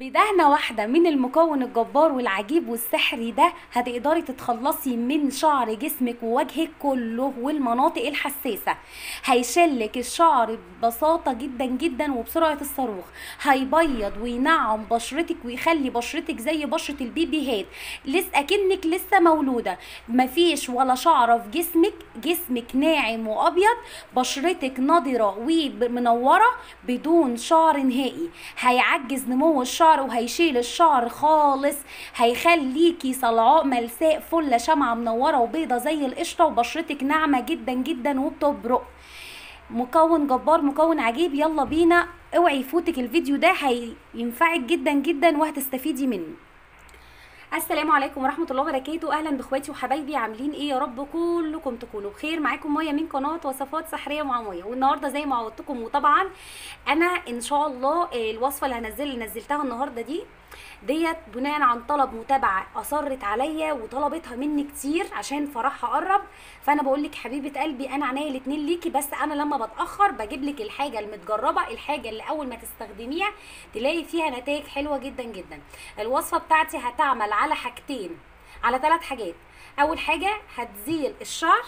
بدهنة واحدة من المكون الجبار والعجيب والسحري ده هتقدري تتخلصي من شعر جسمك ووجهك كله والمناطق الحساسة هيشلك الشعر ببساطة جدا جدا وبسرعة الصاروخ هيبيض وينعم بشرتك ويخلي بشرتك زي بشرة البيبيهات لسه اكنك لسه مولودة مفيش ولا شعرة في جسمك جسمك ناعم وابيض بشرتك نضرة ومنورة بدون شعر نهائي هيعجز نمو الشعر وهيشيل الشعر خالص هيخليكي صلعاء ملساء فله شمعة منورة وبيضة زي القشطة وبشرتك ناعمة جدا جدا وبتبرق مكون جبار مكون عجيب يلا بينا اوعي يفوتك الفيديو ده هينفعك جدا جدا وهتستفيدي منه السلام عليكم ورحمه الله وبركاته اهلا باخواتي وحبايبي عاملين ايه يا رب كلكم تكونوا بخير معاكم ميه من قناه وصفات سحريه مع ميه والنهارده زي ما عودتكم وطبعا انا ان شاء الله الوصفه اللي هنزل اللي نزلتها النهارده دي ديت بناء عن طلب متابعه اصرت عليا وطلبتها مني كتير عشان فرحها قرب فانا بقول لك حبيبه قلبي انا عينيا الاتنين ليكي بس انا لما بتاخر بجيب لك الحاجه المتجربه الحاجه اللي اول ما تستخدميها تلاقي فيها نتائج حلوه جدا جدا الوصفه بتاعتي هتعمل على حاجتين على ثلاث حاجات اول حاجه هتزيل الشعر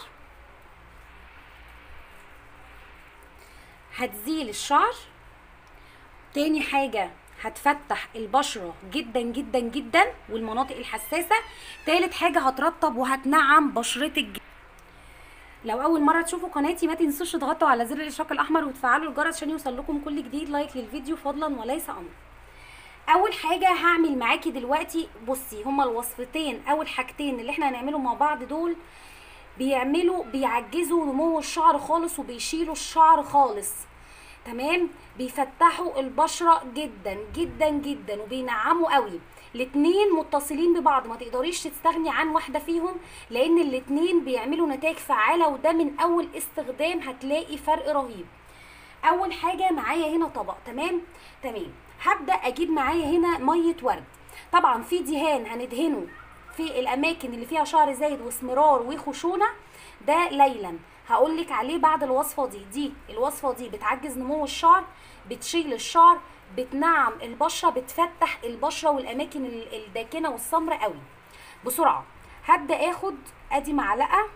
هتزيل الشعر تاني حاجه هتفتح البشرة جدا جدا جدا والمناطق الحساسة تالت حاجة هترطب وهتنعم بشرتك لو اول مره تشوفوا قناتي ما تنسوش تضغطوا على زر الاشتراك الاحمر وتفعلوا الجرس عشان يوصل لكم كل جديد لايك للفيديو فضلا وليس امر اول حاجه هعمل معاكي دلوقتي بصي هما الوصفتين اول حاجتين اللي احنا هنعملهم مع بعض دول بيعملوا بيعجزوا نمو الشعر خالص وبيشيلوا الشعر خالص تمام بيفتحوا البشره جدا جدا جدا وبينعموا قوي الاتنين متصلين ببعض ما تقدريش تستغني عن واحده فيهم لان الاتنين بيعملوا نتائج فعاله وده من اول استخدام هتلاقي فرق رهيب اول حاجه معايا هنا طبق تمام تمام هبدا اجيب معايا هنا ميه ورد طبعا في دهان هندهنه في الاماكن اللي فيها شعر زايد واسمرار وخشونه ده ليلا هقول لك عليه بعد الوصفه دي دي الوصفه دي بتعجز نمو الشعر بتشيل الشعر بتنعم البشره بتفتح البشره والاماكن الداكنه والسمراء قوي بسرعه هبدا اخد ادي معلقه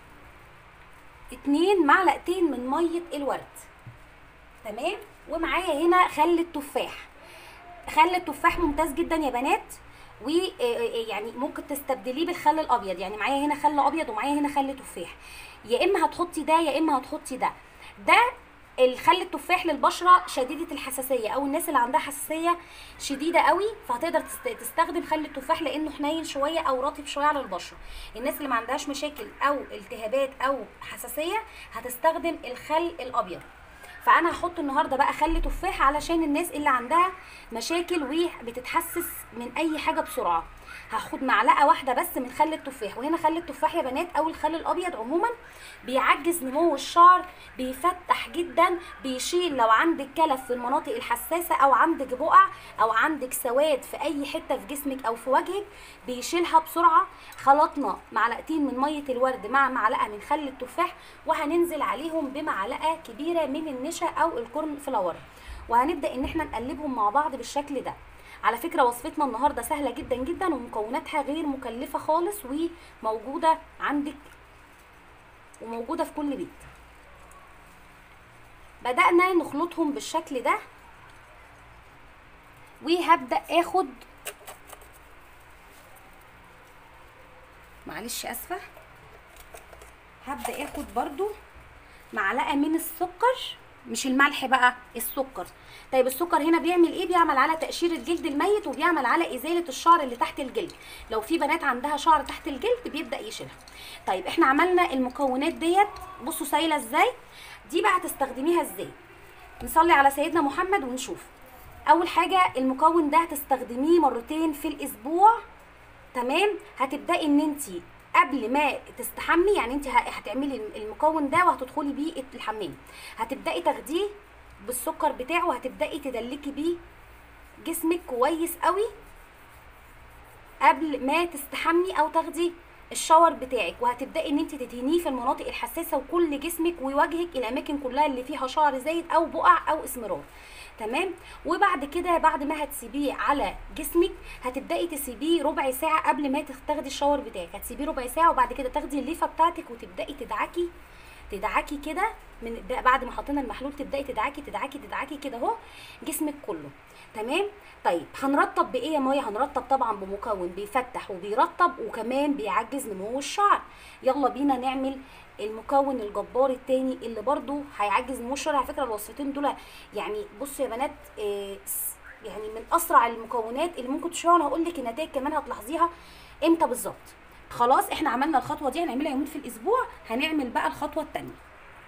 اتنين معلقتين من ميه الورد تمام ومعايا هنا خل التفاح خل التفاح ممتاز جدا يا بنات ويعني ممكن تستبدليه بالخل الابيض يعني معايا هنا خل ابيض ومعايا هنا خل تفاح يا اما هتحطي ده يا اما هتحطي ده ده الخل التفاح للبشره شديده الحساسيه او الناس اللي عندها حساسيه شديده قوي فهتقدر تستخدم خل التفاح لانه حنين شويه او رطب شويه على البشره الناس اللي ما عندهاش مشاكل او التهابات او حساسيه هتستخدم الخل الابيض فانا هحط النهارده بقى خل تفاح علشان الناس اللي عندها مشاكل وبتتحسس من اي حاجه بسرعه هاخد معلقه واحده بس من خل التفاح وهنا خل التفاح يا بنات او الخل الابيض عموما بيعجز نمو الشعر بيفتح جدا بيشيل لو عندك كلف في المناطق الحساسه او عندك بقع او عندك سواد في اي حته في جسمك او في وجهك بيشيلها بسرعه خلطنا معلقتين من ميه الورد مع معلقه من خل التفاح وهننزل عليهم بمعلقه كبيره من النشا او الكورن فلاور وهنبدا ان احنا نقلبهم مع بعض بالشكل ده على فكره وصفتنا النهارده سهله جدا جدا ومكوناتها غير مكلفه خالص وموجوده عندك وموجوده في كل بيت بدانا نخلطهم بالشكل ده وهبدا اخد معلش اسفه هبدا اخد برضو معلقه من السكر مش الملح بقى السكر طيب السكر هنا بيعمل ايه بيعمل على تقشير الجلد الميت وبيعمل على ازاله الشعر اللي تحت الجلد لو في بنات عندها شعر تحت الجلد بيبدا يشيلها طيب احنا عملنا المكونات ديت بصوا سايله ازاي دي بقى هتستخدميها ازاي نصلي على سيدنا محمد ونشوف اول حاجه المكون ده هتستخدميه مرتين في الاسبوع تمام هتبداي ان انت قبل ما تستحمي يعني انت هتعملي المكون ده وهتدخلي بيه الحمام هتبداي تاخديه بالسكر بتاعه وهتبداي تدلكي بيه جسمك كويس قوي قبل ما تستحمي او تاخدي الشاور بتاعك وهتبداي ان انت تدهنيه في المناطق الحساسه وكل جسمك ووجهك الاماكن كلها اللي فيها شعر زايد او بقع او اسمرار تمام وبعد كده بعد ما هتسيبيه على جسمك هتبداي تسيبيه ربع ساعه قبل ما تاخدي الشاور بتاعك هتسيبيه ربع ساعه وبعد كده تاخدي الليفه بتاعتك وتبداي تدعكي تدعكي كده من بعد ما حطينا المحلول تبداي تدعكي تدعكي تدعكي كده اهو جسمك كله تمام طيب هنرطب بايه يا مايا هنرطب طبعا بمكون بيفتح وبيرطب وكمان بيعجز نمو الشعر يلا بينا نعمل المكون الجبار التاني اللي برضو هيعجز نمو الشعر على فكره الوصفتين دول يعني بصوا يا بنات إيه يعني من اسرع المكونات اللي ممكن تشوفوها انا هقول لك النتائج كمان هتلاحظيها امتى بالظبط خلاص احنا عملنا الخطوه دي هنعملها يومين في الاسبوع هنعمل بقى الخطوه الثانيه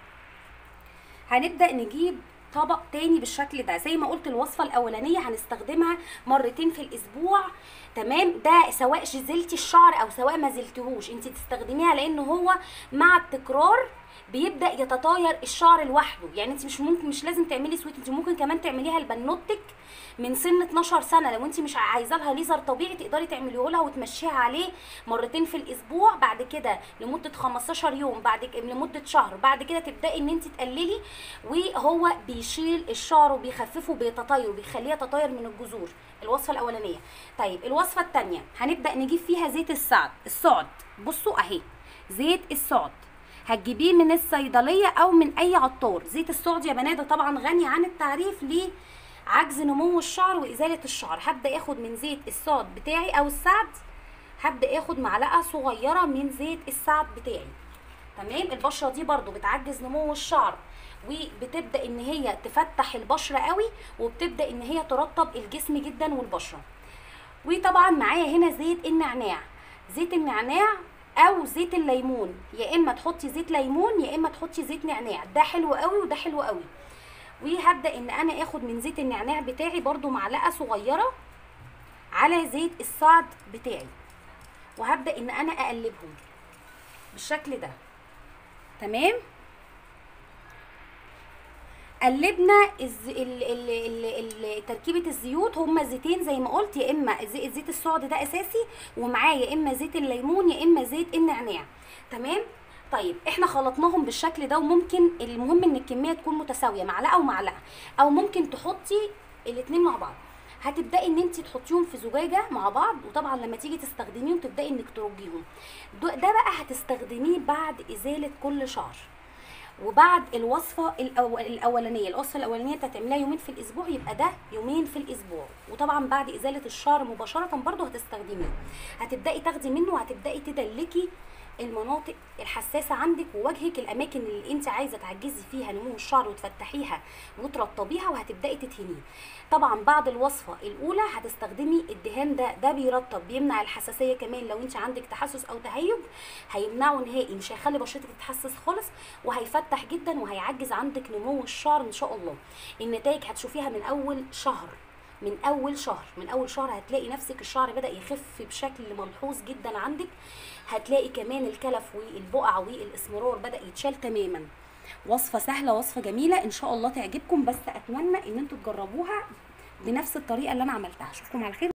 هنبدا نجيب طبق تاني بالشكل ده زي ما قلت الوصفه الاولانيه هنستخدمها مرتين في الاسبوع تمام ده سواء زلتي الشعر او سواء ما زلتهوش انت تستخدميها لان هو مع التكرار بيبدا يتطاير الشعر لوحده يعني انت مش ممكن مش لازم تعملي سويت انت ممكن كمان تعمليها لبنوتك من سن 12 سنه لو انت مش عايزه لها ليزر طبيعي تقدري تعمليه لها وتمشيها عليه مرتين في الاسبوع بعد كده لمده 15 يوم بعد ك... لمده شهر بعد كده تبداي ان انت تقللي وهو بيشيل الشعر وبيخففه بيتطاير وبيخليه يتطاير من الجذور الوصفه الاولانيه طيب الوصفه الثانيه هنبدا نجيب فيها زيت السعد السعد بصوا اهي زيت السعد هتجيبيه من الصيدليه او من اي عطار زيت السعد يا بنات طبعا غني عن التعريف ليه عجز نمو الشعر وازاله الشعر هبدا اخد من زيت السعد بتاعي او السعد هبدا اخد معلقه صغيره من زيت السعد بتاعي تمام البشره دي برضو بتعجز نمو الشعر وبتبدا ان هي تفتح البشره قوي وبتبدا ان هي ترطب الجسم جدا والبشره وطبعا معايا هنا زيت النعناع زيت النعناع او زيت الليمون يا اما تحطي زيت ليمون يا اما تحطي زيت نعناع ده حلو قوي وده حلو قوي وهبدا ان انا اخد من زيت النعناع بتاعي برضو معلقه صغيره على زيت الصعد بتاعي وهبدا ان انا اقلبهم بالشكل ده تمام قلبنا الز... ال... ال... ال... ال... تركيبه الزيوت هما زيتين زي ما قلت يا اما زي... زيت السعد ده اساسي ومعاه يا اما زيت الليمون يا اما زيت النعناع تمام طيب احنا خلطناهم بالشكل ده وممكن المهم ان الكميه تكون متساويه معلقه ومعلقه او ممكن تحطي الاتنين مع بعض هتبداي ان انت تحطيهم في زجاجه مع بعض وطبعا لما تيجي تستخدميهم تبداي انك ترجيهم ده بقى هتستخدميه بعد ازاله كل شعر وبعد الوصفه الأول الاولانيه الوصفه الاولانيه انت هتعمليها يومين في الاسبوع يبقى ده يومين في الاسبوع وطبعا بعد ازاله الشعر مباشره برضو هتستخدميه هتبداي تاخدي منه وهتبداي تدلكي المناطق الحساسه عندك ووجهك الاماكن اللي انت عايزه تعجزي فيها نمو الشعر وتفتحيها وترطبيها وهتبداي تدهنيه طبعا بعد الوصفه الاولى هتستخدمي الدهان ده ده بيرطب بيمنع الحساسيه كمان لو انت عندك تحسس او تهيج هيمنعه نهائي مش هيخلي بشرتك تتحسس خالص وهيفتح جدا وهيعجز عندك نمو الشعر ان شاء الله النتائج هتشوفيها من اول شهر من اول شهر من اول شهر هتلاقي نفسك الشعر بدا يخف بشكل ملحوظ جدا عندك هتلاقي كمان الكلف والبقع والاسمرار بدا يتشال تماما وصفه سهله وصفه جميله ان شاء الله تعجبكم بس اتمنى ان انتوا تجربوها بنفس الطريقه اللي انا عملتها اشوفكم على خير